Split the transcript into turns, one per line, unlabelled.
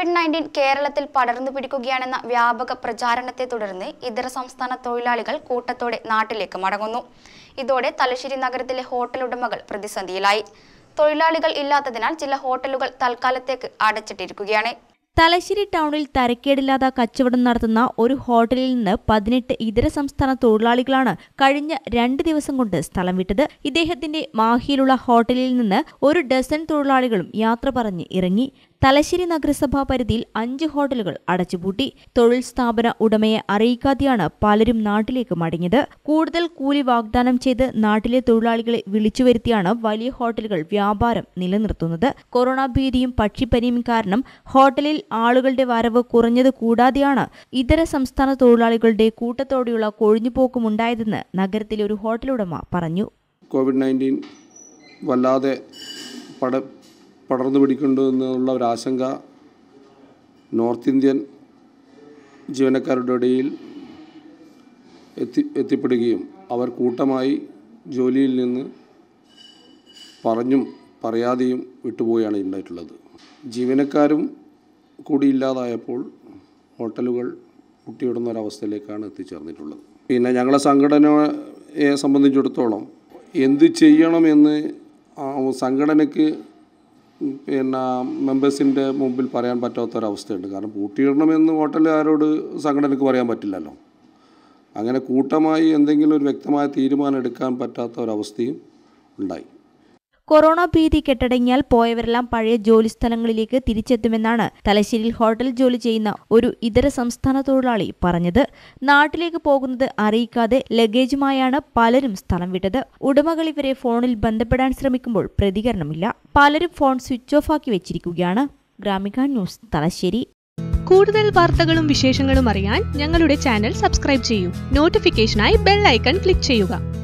Covid nineteen കേരളത്തിൽ പടർന്നു പിടിക്കുകയാണെന്ന വ്യാപക പ്രചാരണത്തെ തുടർന്ന് ഇതര സംസ്ഥാന തൊഴിലാളികൾ കൂട്ടത്തോടെ നാട്ടിലേക്ക് മടങ്ങുന്നു ഇതോടെ തലശ്ശേരി നഗരത്തിലെ ഹോട്ടൽ ഉടമകൾ പ്രതിസന്ധിയിലായി തൊഴിലാളികൾ ഇല്ലാത്തതിനാൽ ചില ഹോട്ടലുകൾ തൽക്കാലത്തേക്ക് അടച്ചിട്ടിരിക്കുകയാണ്
തലശ്ശേരി ടൗണിൽ തരക്കേടില്ലാതെ കച്ചവടം നടത്തുന്ന ഒരു ഹോട്ടലിൽ നിന്ന് പതിനെട്ട് ഇതര സംസ്ഥാന തൊഴിലാളികളാണ് കഴിഞ്ഞ രണ്ട് ദിവസം കൊണ്ട് സ്ഥലം വിട്ടത് ഇദ്ദേഹത്തിന്റെ മാഹിയിലുള്ള ഹോട്ടലിൽ നിന്ന് ഒരു ഡസൻ തൊഴിലാളികളും യാത്ര പറഞ്ഞ് ഇറങ്ങി തലശ്ശേരി നഗരസഭാ പരിധിയിൽ അഞ്ച് ഹോട്ടലുകൾ അടച്ചുപൂട്ടി തൊഴിൽ സ്ഥാപന ഉടമയെ അറിയിക്കാതെയാണ് പലരും നാട്ടിലേക്ക് മടങ്ങിയത് കൂടുതൽ കൂലി വാഗ്ദാനം ചെയ്ത് നാട്ടിലെ തൊഴിലാളികളെ വിളിച്ചുവരുത്തിയാണ് വലിയ ഹോട്ടലുകൾ വ്യാപാരം നിലനിർത്തുന്നത് കൊറോണ ഭീതിയും പക്ഷിപ്പനിയും കാരണം ഹോട്ടലിൽ ആളുകളുടെ വരവ് കുറഞ്ഞത് കൂടാതെയാണ് ഇതര സംസ്ഥാന തൊഴിലാളികളുടെ കൂട്ടത്തോടെയുള്ള കൊഴിഞ്ഞുപോക്കുമുണ്ടായതെന്ന് നഗരത്തിലെ ഒരു ഹോട്ടലുടമ പറഞ്ഞു
കോവിഡ് നയൻറ്റീൻ വല്ലാതെ പട പടർന്നു പിടിക്കുന്നു എന്നുള്ള ഒരു ആശങ്ക നോർത്ത് ഇന്ത്യൻ ജീവനക്കാരുടെ ഇടയിൽ എത്തി എത്തിപ്പെടുകയും അവർ കൂട്ടമായി ജോലിയിൽ നിന്ന് പറഞ്ഞും പറയാതെയും വിട്ടുപോയാണ് ഉണ്ടായിട്ടുള്ളത് ജീവനക്കാരും കൂടി ഇല്ലാതായപ്പോൾ ഹോട്ടലുകൾ മുട്ടിയിടുന്ന ഒരവസ്ഥയിലേക്കാണ് എത്തിച്ചേർന്നിട്ടുള്ളത് പിന്നെ ഞങ്ങളെ സംഘടനയെ സംബന്ധിച്ചിടത്തോളം എന്ത് ചെയ്യണമെന്ന് ആ സംഘടനയ്ക്ക് പിന്നെ മെമ്പേഴ്സിൻ്റെ മുമ്പിൽ പറയാൻ പറ്റാത്തൊരവസ്ഥയുണ്ട് കാരണം പൂട്ടിയിടണമെന്ന് ഹോട്ടലുകാരോട് സംഘടനയ്ക്ക് പറയാൻ പറ്റില്ലല്ലോ അങ്ങനെ കൂട്ടമായി എന്തെങ്കിലും ഒരു വ്യക്തമായ തീരുമാനം എടുക്കാൻ പറ്റാത്ത ഒരവസ്ഥയും ഉണ്ടായി
കൊറോണ ഭീതി കെട്ടടങ്ങിയാൽ പോയവരെല്ലാം പഴയ ജോലി സ്ഥലങ്ങളിലേക്ക് തിരിച്ചെത്തുമെന്നാണ് തലശ്ശേരിയിൽ ഹോട്ടൽ ജോലി ചെയ്യുന്ന ഒരു ഇതര സംസ്ഥാന തൊഴിലാളി പറഞ്ഞത് നാട്ടിലേക്ക് പോകുന്നത് അറിയിക്കാതെ ലഗേജുമായാണ് പലരും സ്ഥലം വിട്ടത് ഉടമകൾ ഇവരെ ഫോണിൽ ബന്ധപ്പെടാൻ ശ്രമിക്കുമ്പോൾ പ്രതികരണമില്ല പലരും ഫോൺ സ്വിച്ച് ഓഫ് ആക്കി വെച്ചിരിക്കുകയാണ് ഗ്രാമിക ന്യൂസ് തലശ്ശേരി
കൂടുതൽ വാർത്തകളും വിശേഷങ്ങളും അറിയാൻ ഞങ്ങളുടെ ചാനൽ സബ്സ്ക്രൈബ് ചെയ്യൂ നോട്ടിഫിക്കേഷനായി ബെൽ ഐക്കൺ ക്ലിക്ക് ചെയ്യുക